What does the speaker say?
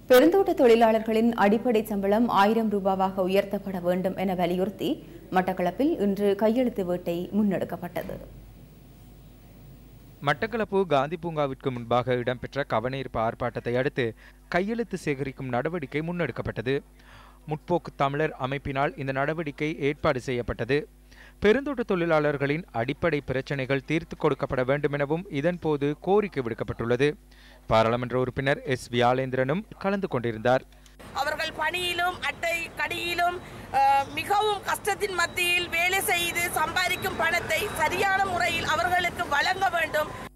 பெருந்தோட்ட தொழிலாளர்களின் அடிப்படை சம்பளம் ஆயிரம் ரூபாவாக உயர்த்தப்பட வேண்டும் என வலியுறுத்தி மட்டக்களப்பில் இன்று கையெழுத்து வேட்டை முன்னெடுக்கப்பட்டது மட்டக்களப்பு காந்தி பூங்காவிற்கு முன்பாக இடம்பெற்ற கவனஈர்ப்பு ஆர்ப்பாட்டத்தை அடுத்து கையெழுத்து சேகரிக்கும் நடவடிக்கை முன்னெடுக்கப்பட்டது முற்போக்கு தமிழர் அமைப்பினால் இந்த நடவடிக்கை ஏற்பாடு செய்யப்பட்டது பெருந்தோட்ட தொழிலாளர்களின் அடிப்படை பிரச்சினைகள் தீர்த்து கொடுக்கப்பட வேண்டும் எனவும் இதன்போது கோரிக்கை விடுக்கப்பட்டுள்ளது பாராளுமன்ற உறுப்பினர் எஸ் வியாலேந்திரனும் கலந்து கொண்டிருந்தார் அவர்கள் பணியிலும் அட்டை கடியிலும் அஹ், மிகவும் கஷ்டத்தின் மத்தியில் வேலை செய்து சம்பாதிக்கும் பணத்தை சரியான முறையில் அவர்களுக்கு வழங்க வேண்டும்